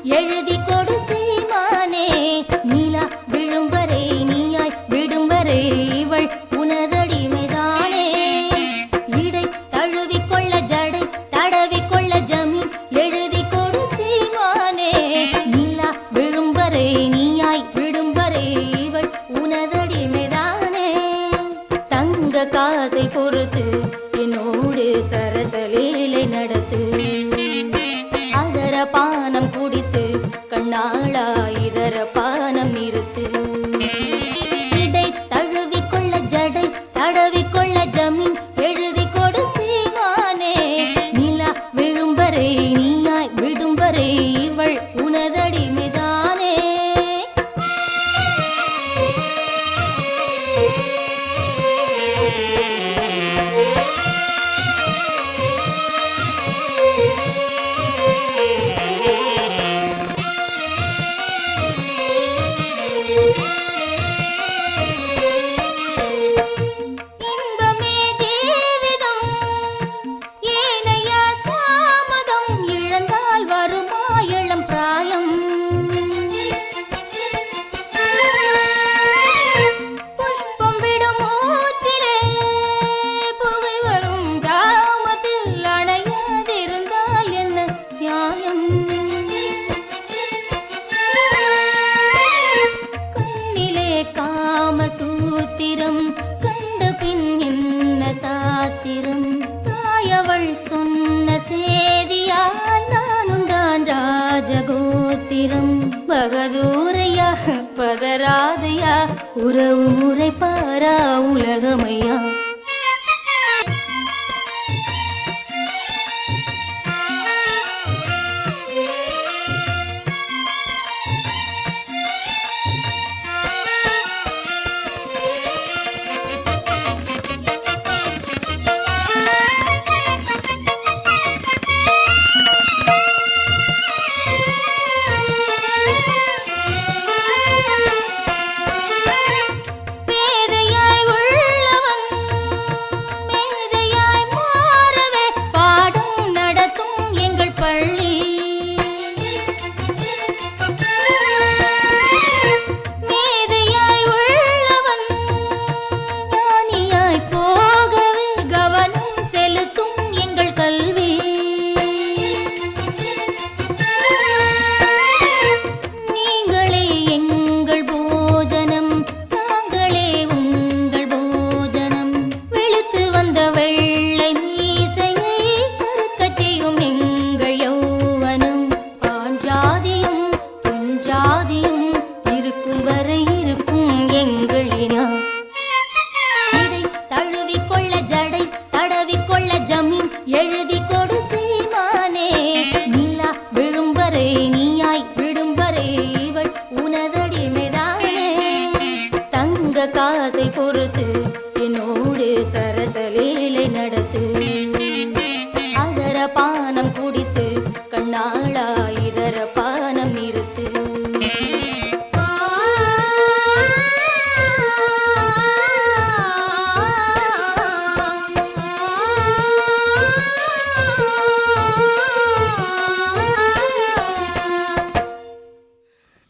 எழுதி கொடு சீமானே நீலா விழும்பரே நீயாய் விடும்பரே இவள் உனதடிமைதானே இடை தழுவிக்கொள்ள ஜடை தடவிக்கொள்ள ஜமீன் எழுதி கொடு சீமானே நீலா விழும்பரே நீயாய் விடும்பரே இவள் உனதடிமைதானே தங்க காசை பொறுத்து என்னோடு சரசலீலை நடத்து அதர பானம் குடித்து கண்ணாளா இதர பானம் நிறுத்து இடை தழுவிக்கொள்ள ஜடை தடவிக்கொள்ள ஜமீன் எழுதி கொடு சீமானே நிலா விழும்பரே நீயாய் விடும்பரே இவள் உனதடிமைதானே இன்பமே ஜீவிதம் ஏனையா தாமதம் இழந்தால் வருமா இளம் பிராயம் புஷ்பம் விடும் மூச்சிலே புகை வரும் ஜாமத்தில் அணையாதிருந்தால் என்ன நியாயம் கண்ணிலே காம சூத்திரம் கண்ட பின் என்ன சாத்திரம் தாயவள் சொன்ன சேதியால் நானும் தான் ராஜகோத்திரம் பகதூரையா பதராதையா உறவு முறை பாரா உலகமையா